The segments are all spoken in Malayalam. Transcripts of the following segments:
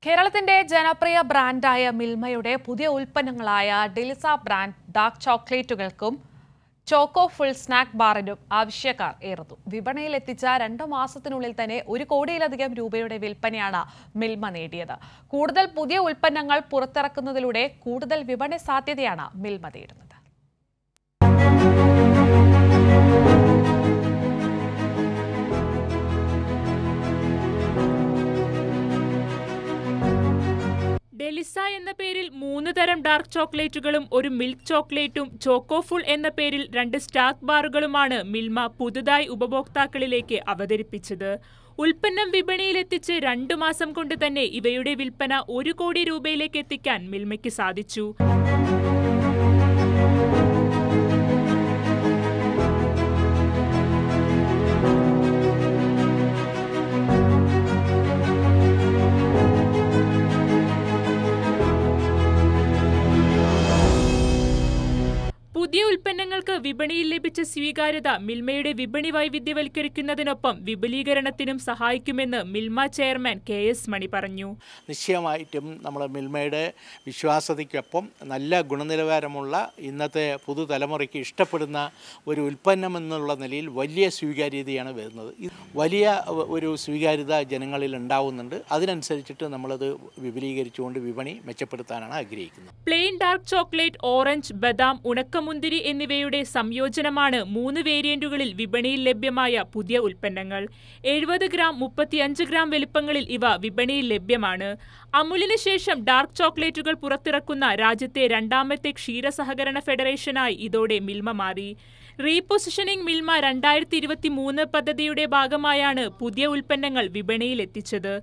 കേരളത്തിന്റെ ജനപ്രിയ ബ്രാൻഡായ മിൽമയുടെ പുതിയ ഉൽപ്പന്നങ്ങളായ ഡിലിസ ബ്രാൻഡ് ഡാർക്ക് ചോക്ലേറ്റുകൾക്കും ചോക്കോ ഫുൾ സ്നാക്ക് ബാറിനും ആവശ്യക്കാർ ഏറുന്നു വിപണിയിൽ എത്തിച്ച രണ്ടു മാസത്തിനുള്ളിൽ തന്നെ ഒരു കോടിയിലധികം രൂപയുടെ വിൽപ്പനയാണ് മിൽമ നേടിയത് കൂടുതൽ പുതിയ ഉൽപ്പന്നങ്ങൾ പുറത്തിറക്കുന്നതിലൂടെ കൂടുതൽ വിപണി സാധ്യതയാണ് മിൽമ നേടുന്നത് ഡെലിസ എന്ന പേരിൽ മൂന്ന് തരം ഡാർക്ക് ചോക്ലേറ്റുകളും ഒരു മിൽക്ക് ചോക്ലേറ്റും ചോക്കോഫുൾ എന്ന പേരിൽ രണ്ട് സ്റ്റാക്ക് ബാറുകളുമാണ് മിൽമ പുതുതായി ഉപഭോക്താക്കളിലേക്ക് അവതരിപ്പിച്ചത് ഉൽപ്പന്നം വിപണിയിലെത്തിച്ച് രണ്ടു മാസം കൊണ്ട് തന്നെ ഇവയുടെ വിൽപ്പന ഒരു കോടി രൂപയിലേക്ക് എത്തിക്കാൻ മിൽമയ്ക്ക് സാധിച്ചു പുതിയ ഉൽപ്പന്നങ്ങൾക്ക് വിപണിയിൽ ലഭിച്ച സ്വീകാര്യത മിൽമയുടെ വിപണി വൈവിധ്യവൽക്കരിക്കുന്നതിനൊപ്പം വിപുലീകരണത്തിനും സഹായിക്കുമെന്ന് Milma chairman K S Mani പറഞ്ഞു നിശ്ചയമായിട്ടും നമ്മൾ മിൽമയുടെ വിശ്വാസ്യതയ്ക്കൊപ്പം നല്ല ഗുണനിലവാരമുള്ള ഇന്നത്തെ പുതുതലമുറയ്ക്ക് ഇഷ്ടപ്പെടുന്ന ഒരു ഉൽപ്പന്നം എന്നുള്ള നിലയിൽ വലിയ സ്വീകാര്യതയാണ് വരുന്നത് ഇത് വലിയ ഒരു സ്വീകാര്യത ജനങ്ങളിൽ ഉണ്ടാവുന്നുണ്ട് അതിനനുസരിച്ചിട്ട് നമ്മളത് വിപുലീകരിച്ചുകൊണ്ട് വിപണി മെച്ചപ്പെടുത്താനാണ് ആഗ്രഹിക്കുന്നത് പ്ലെയിൻ ഡാർക്ക് ചോക്ലേറ്റ് ഓറഞ്ച് ബദാം ഉണക്കമുന്തിരി എന്നിവയുടെ സംയോജനമാണ് മൂന്ന് വേരിയന്റുകളിൽ വിപണിയിൽ ലഭ്യമായ പുതിയ ഉൽപ്പന്നങ്ങൾ എഴുപത് ഗ്രാം മുപ്പത്തിയഞ്ച് ഗ്രാം വലിപ്പങ്ങളിൽ ഇവ വിപണിയിൽ ലഭ്യമാണ് അമുലിന് ശേഷം ഡാർക്ക് ചോക്ലേറ്റുകൾ പുറത്തിറക്കുന്ന രാജ്യത്തെ രണ്ടാമത്തെ ക്ഷീര സഹകരണ ഫെഡറേഷനായി ഇതോടെ മിൽമ മാറി റീപൊസിഷനിംഗ് മിൽമ രണ്ടായിരത്തി ഇരുപത്തി മൂന്ന് പദ്ധതിയുടെ ഭാഗമായാണ് പുതിയ ഉൽപ്പന്നങ്ങൾ വിപണിയിൽ എത്തിച്ചത്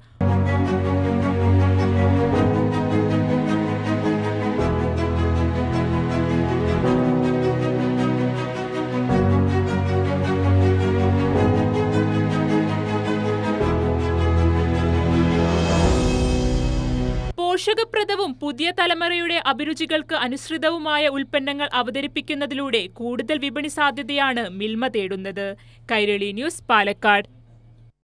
പോഷകപ്രദവും പുതിയ തലമുറയുടെ അഭിരുചികൾക്ക് അനുസൃതവുമായ ഉൽപ്പന്നങ്ങൾ അവതരിപ്പിക്കുന്നതിലൂടെ കൂടുതൽ വിപണി സാധ്യതയാണ് മിൽമ തേടുന്നത് കൈരളി ന്യൂസ് പാലക്കാട്